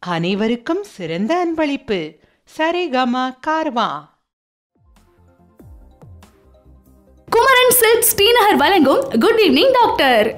அனைவருக்கும் சிறந்த அன்பளிப்பு சரிகமா கார்வா குமரன் சில்க் ஸ்ரீநகர் வழங்கும் குட் ஈவினிங் டாக்டர்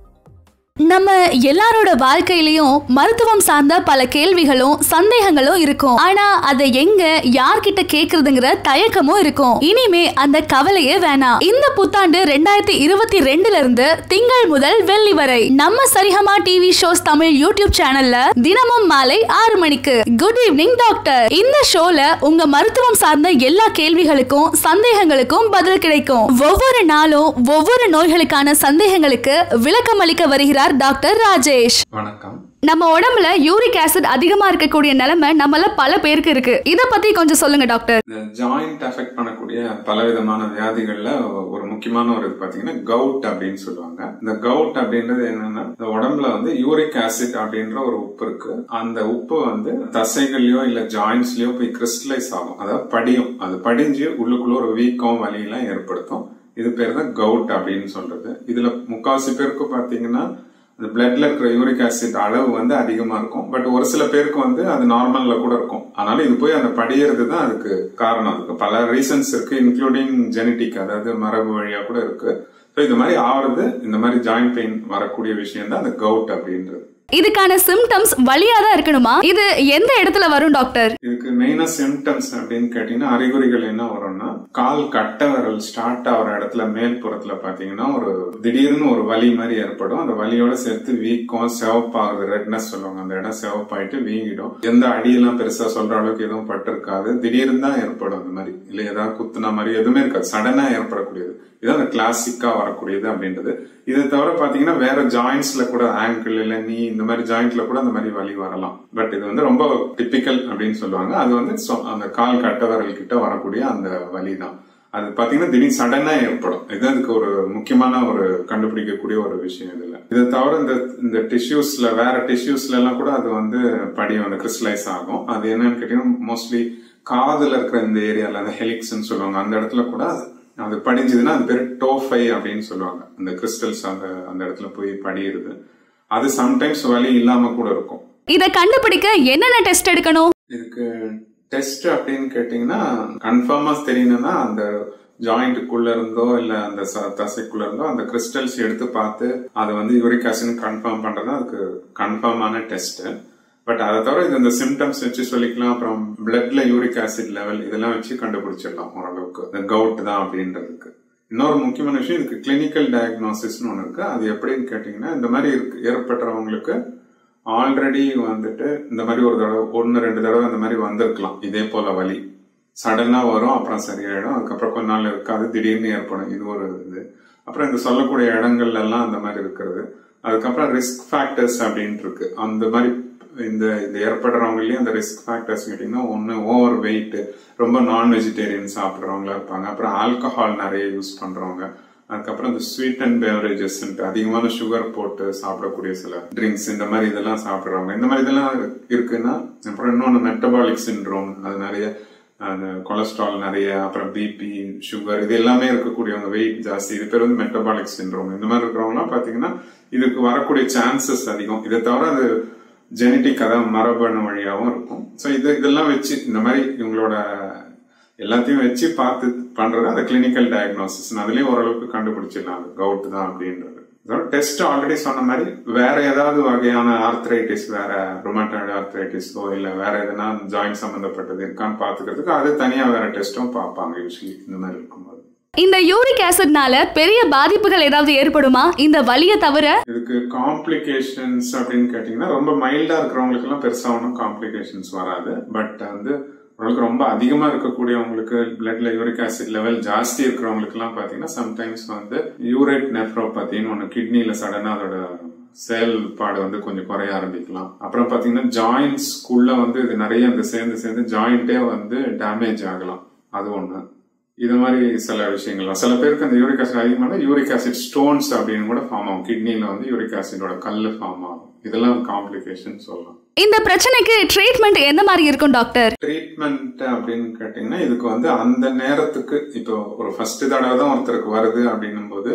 நம்ம எல்லாரோட வாழ்க்கையிலயும் மருத்துவம் சார்ந்த பல கேள்விகளும் சந்தேகங்களும் இருக்கும் ஆனா அதை எங்க யார்கிட்ட கேக்குறதுங்கிற தயக்கமும் இருக்கும் இனிமே அந்த கவலையே வேணாம் இந்த புத்தாண்டு ரெண்டாயிரத்தி இருபத்தி ரெண்டுல இருந்து திங்கள் முதல் வெள்ளி வரை நம்ம Saregama TV shows Tamil YouTube சேனல்ல தினமும் மாலை ஆறு மணிக்கு குட் ஈவினிங் டாக்டர் இந்த ஷோல உங்க மருத்துவம் சார்ந்த எல்லா கேள்விகளுக்கும் சந்தேகங்களுக்கும் பதில் கிடைக்கும் ஒவ்வொரு நாளும் ஒவ்வொரு நோய்களுக்கான சந்தேகங்களுக்கு விளக்கம் அளிக்க வருகிறார் டாக்டர் ராஜேஷ் வணக்கம் நம்ம உடம்புல யூரிக் ஆசிட் அதிகமா இருக்கக்கூடிய நிலைமை நம்மள பல பேருக்கு இருக்கு இத பத்தி கொஞ்சம் சொல்லுங்க டாக்டர் இந்த ஜாயிண்ட் அஃபெக்ட் பண்ணக்கூடிய பலவிதமான வியாதிகள்ல ஒரு முக்கியமான ஒரு இது பாத்தீங்கன்னா கவுட் அப்படின்னு சொல்லுவாங்க இந்த கவுட் அப்படின்றது என்னன்னா இந்த உடம்புல வந்து யூரிக் ஆசிட் அப்படின்ற ஒரு உப்பு இருக்கு அந்த உப்பு வந்து தசைகள்லயோ இல்ல ஜாயின்ஸ்லயோ போய் கிறிஸ்டலைஸ் ஆகும் அதாவது படியும் அது படிஞ்சு உள்ளுக்குள்ள ஒரு வீக்கம் வலியெல்லாம் ஏற்படுத்தும் இது பேர் தான் கவுட் அப்படின்னு சொல்றது இதுல முக்காவாசி பேருக்கு பாத்தீங்கன்னா அந்த பிளட்ல இருக்கிற யூரிக் ஆசிட் அளவு வந்து அதிகமா இருக்கும் பட் ஒரு சில பேருக்கு வந்து அது நார்மல்ல கூட இருக்கும் அதனால இது போய் அந்த படியறது தான் அதுக்கு காரணம் அதுக்கு பல ரீசன்ஸ் இருக்கு இன்க்ளூடிங் ஜெனட்டிக் அதாவது மரபு வழியா கூட இருக்கு ஸோ இது மாதிரி ஆவறது இந்த மாதிரி ஜாயிண்ட் பெயின் வரக்கூடிய விஷயம் தான் அந்த கவுட் அப்படின்றது இதுக்கான சிம்டம்ஸ் வலியா தான் இருக்கணுமா இது எந்த இடத்துல வரும் டாக்டர் இதுக்கு மெயினா சிம்டம்ஸ் அப்படின்னு கேட்டீங்கன்னா அறிகுறிகள் என்ன வரும்னா கால் கட்ட விரல் ஸ்டார்ட் ஆகிற இடத்துல மேல் புறத்துல பாத்தீங்கன்னா ஒரு திடீர்னு ஒரு வலி மாதிரி ஏற்படும் அந்த வலியோட சேர்த்து வீக்கம் சிவப்பாகுது ரெட்னஸ் சொல்லுவாங்க அந்த இடம் சிவப்பாயிட்டு வீங்கிடும் எந்த அடியெல்லாம் பெருசா சொல்ற அளவுக்கு எதுவும் பட்டிருக்காது திடீர்னு தான் ஏற்படும் அந்த மாதிரி இல்ல ஏதாவது குத்துன மாதிரி எதுவுமே இருக்காது சடனா ஏற்படக்கூடியது இது அந்த கிளாசிக்கா வரக்கூடியது அப்படின்றது இதை தவிர பாத்தீங்கன்னா வேற ஜாயின்ஸ்ல கூட ஆங்கிள் இல்ல நீ இந்த மாதிரி ஜாயிண்ட்ல கூட அந்த மாதிரி வலி வரலாம் பட் இது வந்து ரொம்ப டிப்பிக்கல் அப்படின்னு சொல்லுவாங்க அது வந்து சொ- அந்த கால் கட்ட விரல் கிட்ட வரக்கூடிய அந்த வலி தான் அது பாத்தீங்கன்னா திடீர் சடனா ஏற்படும் இது அதுக்கு ஒரு முக்கியமான ஒரு கண்டுபிடிக்கக்கூடிய ஒரு விஷயம் இதுல இதை தவிர இந்த இந்த டிஷ்யூஸ்ல வேற டிஷ்யூஸ்ல எல்லாம் கூட அது வந்து படி வந்து கிறிஸ்டலைஸ் ஆகும் அது என்னன்னு கேட்டீங்கன்னா மோஸ்ட்லி காதுல இருக்கிற இந்த ஏரியால அந்த ஹெலிக்ஸ்ன்னு சொல்லுவாங்க அந்த இடத்துல கூட அது படிஞ்சதுன்னா அது பேர் டோஃபை அப்படின்னு சொல்லுவாங்க அந்த கிறிஸ்டல்ஸ் அந்த அந்த இடத்துல போய் படியிருது அது சம்டைம்ஸ் வலி இல்லாம கூட இருக்கும் இத கண்டுபிடிக்க என்னென்ன டெஸ்ட் எடுக்கணும் இதுக்கு டெஸ்ட் அப்படின்னு கேட்டீங்கன்னா கன்ஃபார்மா தெரியணும்னா அந்த ஜாயிண்ட்டுக்குள்ள இருந்தோ இல்ல அந்த ச- தசைக்குள்ள இருந்தோ அந்த கிறிஸ்டல்ஸ் எடுத்து பார்த்து அதை வந்து யூரிக் ஆசிட் கன்ஃபார்ம் பண்றது தான் அதுக்கு கன்ஃபார்மான டெஸ்ட் பட் அதை தவிர இது இந்த சிம்டம்ஸ் வச்சு சொல்லிக்கலாம் அப்புறம் பிளட்ல யூரிக் ஆசிட் லெவல் இதெல்லாம் வச்சு கண்டுபிடிச்சிடலாம் ஓரளவுக்கு இந்த கவுட் தான் அப்படின்றதுக்கு இன்னொரு முக்கியமான விஷயம் இதுக்கு கிளினிக்கல் டயக்னோசிஸ்னு ஒன்று இருக்கு அது எப்படின்னு கேட்டீங்கன்னா இந்த மாதிரி இருக்கு ஏற்படுறவங்களுக்கு ஆல்ரெடி வந்துட்டு இந்த மாதிரி ஒரு தடவை ஒன்று ரெண்டு தடவை இந்த மாதிரி வந்திருக்கலாம் இதே போல வலி சடனா வரும் அப்புறம் சரியாயிடும் அதுக்கப்புறம் கொஞ்ச நாள் இருக்காது திடீர்னு ஏற்படும் இது ஒரு இது அப்புறம் இந்த சொல்லக்கூடிய இடங்கள்ல எல்லாம் அந்த மாதிரி இருக்கிறது அதுக்கப்புறம் ரிஸ்க் ஃபேக்டர்ஸ் அப்படின்ட்டு இருக்கு அந்த மாதிரி இந்த இது ஏற்படுறவங்களையும் அந்த ரிஸ்க் ஃபேக்டர்ஸ் கேட்டீங்கன்னா ஒன்று ஓவர் வெயிட் ரொம்ப நான் வெஜிடேரியன் சாப்பிட்றவங்களா இருப்பாங்க அப்புறம் ஆல்கஹால் நிறைய யூஸ் பண்றவங்க அதுக்கப்புறம் இந்த ஸ்வீட் அண்ட் பேவரேஜஸ் அதிகமான சுகர் போட்டு சாப்பிடக்கூடிய சில ட்ரிங்க்ஸ் இந்த மாதிரி இதெல்லாம் சாப்பிடுறவங்க இந்த மாதிரி இதெல்லாம் இருக்குன்னா அப்புறம் இன்னொன்று மெட்டபாலிக் சிண்ட்ரோம் அது நிறைய அந்த கொலஸ்ட்ரால் நிறைய அப்புறம் பிபி சுகர் இது எல்லாமே இருக்கக்கூடியவங்க வெயிட் ஜாஸ்தி இது பேர் வந்து மெட்டபாலிக் சிண்ட்ரோம் இந்த மாதிரி இருக்கிறவங்களாம் பாத்தீங்கன்னா இதுக்கு வரக்கூடிய சான்சஸ் அதிகம் இதை தவிர அது ஜெனட்டிக் அதாவது மரபணு வழியாகவும் இருக்கும் ஸோ இது இதெல்லாம் வச்சு இந்த மாதிரி இவங்களோட எல்லாத்தையும் வச்சு பார்த்து பண்றது அந்த கிளினிக்கல் டயக்னோசிஸ் அதுலயும் ஓரளவுக்கு கண்டுபிடிச்சிடலாம் அது கவுட் தான் அப்படின்றது டெஸ்ட் ஆல்ரெடி சொன்ன மாதிரி வேற ஏதாவது வகையான ஆர்த்ரைட்டிஸ் வேற ரொமாட்டாய்டு ஆர்த்ரைட்டிஸோ இல்ல வேற எதனா ஜாயிண்ட் சம்பந்தப்பட்டது இருக்கான்னு பாத்துக்கிறதுக்கு அது தனியா வேற டெஸ்ட்டும் பார்ப்பாங்க யூஸ்வலி இந்த மாதிரி இருக்கும்போது இந்த யூரிக் ஆசிட்னால பெரிய பாதிப்புகள் ஏதாவது ஏற்படுமா இந்த வலியை தவிர இதுக்கு காம்ப்ளிகேஷன்ஸ் அப்படின்னு கேட்டீங்கன்னா ரொம்ப மைல்டா இருக்கிறவங்களுக்கு எல்லாம் பெருசா ஒன்றும் காம்ப்ளிகேஷன்ஸ் வராது பட் வந்து ஓரளவுக்கு ரொம்ப அதிகமா இருக்கக்கூடியவங்களுக்கு பிளட்ல யூரிக் ஆசிட் லெவல் ஜாஸ்தி இருக்கிறவங்களுக்கு எல்லாம் பாத்தீங்கன்னா சம்டைம்ஸ் வந்து யூரேட் நெஃப்ரோபதின்னு ஒன்று கிட்னில சடனா அதோட செயல்பாடு வந்து கொஞ்சம் குறைய ஆரம்பிக்கலாம் அப்புறம் பாத்தீங்கன்னா ஜாயின்ஸ்க்குள்ள வந்து இது நிறைய இந்த சேர்ந்து சேர்ந்து ஜாயிண்டே வந்து டேமேஜ் ஆகலாம் அது ஒண்ணு இது மாதிரி சில விஷயங்கள் சில பேருக்கு அந்த யூரிக் ஆசிட் அதிகமாக யூரிக் ஆசிட் ஸ்டோன்ஸ் அப்படின்னு கூட ஃபார்ம் ஆகும் கிட்னில வந்து யூரிக் ஆசிடோட கல் ஃபார்ம் ஆகும் இதெல்லாம் காம்ப்ளிகேஷன் சொல்லலாம் இந்த பிரச்சனைக்கு ட்ரீட்மெண்ட் எந்த மாதிரி இருக்கும் டாக்டர் ட்ரீட்மெண்ட் அப்படின்னு கேட்டீங்கன்னா இதுக்கு வந்து அந்த நேரத்துக்கு இப்போ ஒரு ஃபர்ஸ்ட் தடவை தான் ஒருத்தருக்கு வருது அப்படின்னும் போது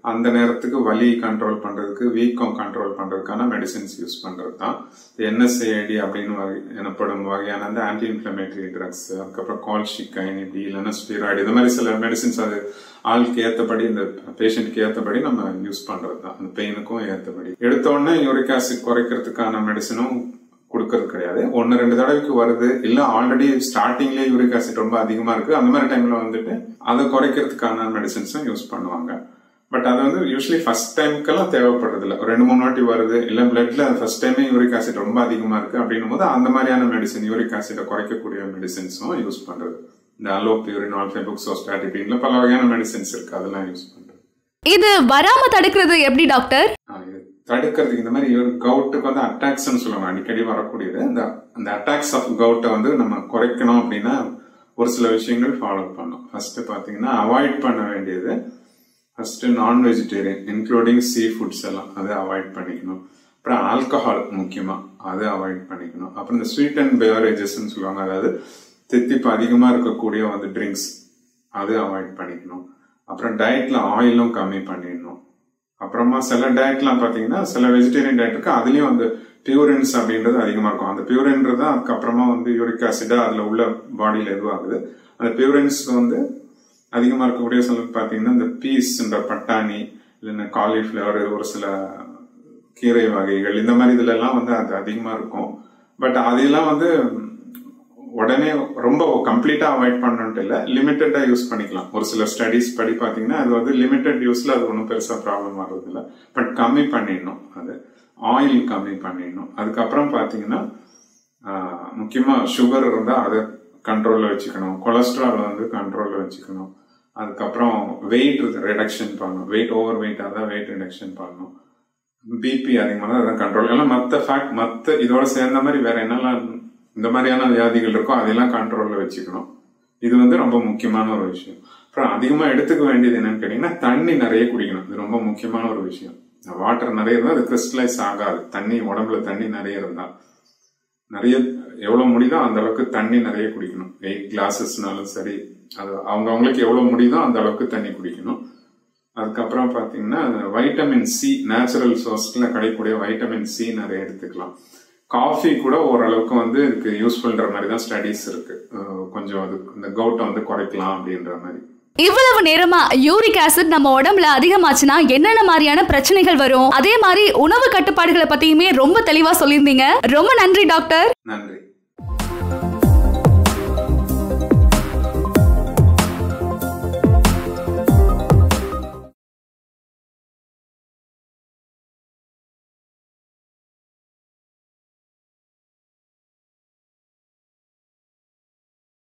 அந்த நேரத்துக்கு வலி கண்ட்ரோல் பண்றதுக்கு வீக்கம் கண்ட்ரோல் பண்றதுக்கான மெடிசின்ஸ் யூஸ் பண்றது தான் என்எஸ்ஏஐடி அப்படின்னு வகை எனப்படும் வகையான அந்த ஆன்டி இன்ஃபிளமேட்டரி ட்ரக்ஸ் அதுக்கப்புறம் கால்ஷிகைன் இப்படி இல்லைன்னா ஸ்டீராய்டு இது மாதிரி சில மெடிசின்ஸ் அது ஆளுக்கு ஏத்தபடி இந்த பேஷண்ட்க்கு ஏத்தபடி நம்ம யூஸ் பண்றது தான் அந்த பெயினுக்கும் ஏத்தபடி எடுத்த உடனே யூரிக் ஆசிட் குறைக்கிறதுக்கான மெடிசனும் கொடுக்கறது கிடையாது ஒன்னு ரெண்டு தடவைக்கு வருது இல்ல ஆல்ரெடி ஸ்டார்டிங்லேயே யூரிக் ஆசிட் ரொம்ப அதிகமா இருக்கு அந்த மாதிரி டைம்ல வந்துட்டு அதை குறைக்கிறதுக்கான மெடிசின்ஸும் யூஸ் பண்ணுவாங்க பட் அது வந்து யூஸ்வலி ஃபர்ஸ்ட் டைம்க்கெல்லாம் தேவைப்படுறது இல்லை ரெண்டு மூணு வாட்டி வருது இல்ல பிளட்ல ஃபர்ஸ்ட் டைமே யூரிக் ஆசிட் ரொம்ப அதிகமா இருக்கு அப்படின்னும் போது அந்த மாதிரியான மெடிசன் யூரிக் ஆசிடை குறைக்கக்கூடிய மெடிசின்ஸும் யூஸ் பண்றது இந்த அலோபியூரின் ஆல்ஃபைபுக்சோஸ்டாட்டின் பல வகையான மெடிசின்ஸ் இருக்கு அதெல்லாம் யூஸ் பண்றது இது வராம தடுக்கிறது எப்படி டாக்டர் ஆஹ் இது தடுக்கிறதுக்கு இந்த மாதிரி கவுட்டுக்கு வந்து அட்டாக்ஸ்னு சொல்லுவாங்க அடிக்கடி வரக்கூடியது இந்த அந்த அட்டாக்ஸ் ஆஃப் கவுட்டை வந்து நம்ம குறைக்கணும் அப்படின்னா ஒரு சில விஷயங்கள் ஃபாலோ பண்ணும் ஃபர்ஸ்ட் பாத்தீங்கன்னா அவாய்ட் பண்ண வேண்டியது ஃபர்ஸ்ட் நான் வெஜிடேரியன் இன்க்ளூடிங் சீ ஃபுட்ஸ் எல்லாம் அதை அவாய்ட் பண்ணிக்கணும் அப்புறம் ஆல்கஹால் முக்கியமா அதை அவாய்ட் பண்ணிக்கணும் அப்புறம் இந்த ஸ்வீட் அண்ட் பெவரேஜஸ்ன்னு சொல்லுவாங்க அதாவது தித்திப்பு அதிகமா இருக்கக்கூடிய வந்து ட்ரிங்க்ஸ் அது அவாய்ட் பண்ணிக்கணும் அப்புறம் டயட்ல ஆயிலும் கம்மி பண்ணிடணும் அப்புறமா சில டயட்லாம் பாத்தீங்கன்னா சில வெஜிடேரியன் டயட் இருக்கு அதுலயும் வந்து பியூரின்ஸ் அப்படின்றது அதிகமா இருக்கும் அந்த பியூரின்றது தான் அதுக்கப்புறமா வந்து யூரிக் ஆசிடா அதுல உள்ள பாடியில எதுவாகுது அந்த பியூரின்ஸ் வந்து அதிகமா இருக்கக்கூடிய சில பாத்தீங்கன்னா இந்த பீஸ்ன்ற பட்டாணி இல்லைன்னா காலிஃபிளவர் ஒரு சில கீரை வகைகள் இந்த மாதிரி இதுல எல்லாம் வந்து அது அதிகமா இருக்கும் பட் அதெல்லாம் வந்து உடனே ரொம்ப கம்ப்ளீட்டா அவாய்ட் பண்ணணும்ட்டு இல்ல லிமிட்டடா யூஸ் பண்ணிக்கலாம் ஒரு சில ஸ்டடிஸ் படி பாத்தீங்கன்னா அது வந்து லிமிட்டட் யூஸ்ல அது ஒன்றும் பெருசா ப்ராப்ளம் வர்றது இல்ல பட் கம்மி பண்ணிடணும் அது ஆயில் கம்மி பண்ணிடணும் அதுக்கப்புறம் பாத்தீங்கன்னா ஆஹ், முக்கியமா சுகர் இருந்தா அதை கண்ட்ரோல்ல வச்சுக்கணும் கொலஸ்ட்ரால் வந்து கண்ட்ரோல்ல வச்சுக்கணும் அதுக்கப்புறம் வெயிட் ரிடக்ஷன் பண்ணணும் வெயிட் ஓவர் வெயிட் தான் வெயிட் ரிடக்ஷன் பண்ணணும் பிபி அதிகமாக தான் அதான் கண்ட்ரோல் எல்லாம் மற்ற ஃபேக்ட் மற்ற இதோட சேர்ந்த மாதிரி வேற என்னெல்லாம் இந்த மாதிரியான வியாதிகள் இருக்கோ அதெல்லாம் கண்ட்ரோல்ல வச்சுக்கணும் இது வந்து ரொம்ப முக்கியமான ஒரு விஷயம் அப்புறம் அதிகமா எடுத்துக்க வேண்டியது என்னன்னு கேட்டீங்கன்னா தண்ணி நிறைய குடிக்கணும் இது ரொம்ப முக்கியமான ஒரு விஷயம் வாட்டர் நிறைய இருந்தால் அது கிறிஸ்டலைஸ் ஆகாது தண்ணி உடம்புல தண்ணி நிறைய இருந்தா நிறைய எவ்வளவு முடியுதோ அந்த அளவுக்கு தண்ணி நிறைய குடிக்கணும் எயிட் கிளாஸஸ்னாலும் சரி அது அவங்க அவங்களுக்கு எவ்வளவு முடியுதோ அந்த அளவுக்கு தண்ணி குடிக்கணும் அதுக்கப்புறம் பாத்தீங்கன்னா வைட்டமின் சி நேச்சுரல் சோர்ஸ்ல கிடைக்கக்கூடிய வைட்டமின் சி நிறைய எடுத்துக்கலாம் காஃபி கூட ஓரளவுக்கு வந்து இதுக்கு யூஸ்ஃபுல்ன்ற மாதிரி தான் ஸ்டடிஸ் இருக்கு அஹ் கொஞ்சம் அது இந்த கவுட்டை வந்து குறைக்கலாம் அப்படின்ற மாதிரி இவ்வளவு நேரமா யூரிக் ஆசிட் நம்ம உடம்புல அதிகமாச்சுன்னா என்னென்ன மாதிரியான பிரச்சனைகள் வரும் அதே மாதிரி உணவு கட்டுப்பாடுகளை பத்தியுமே ரொம்ப தெளிவா சொல்லியிருந்தீங்க ரொம்ப நன்றி டாக்டர் நன்றி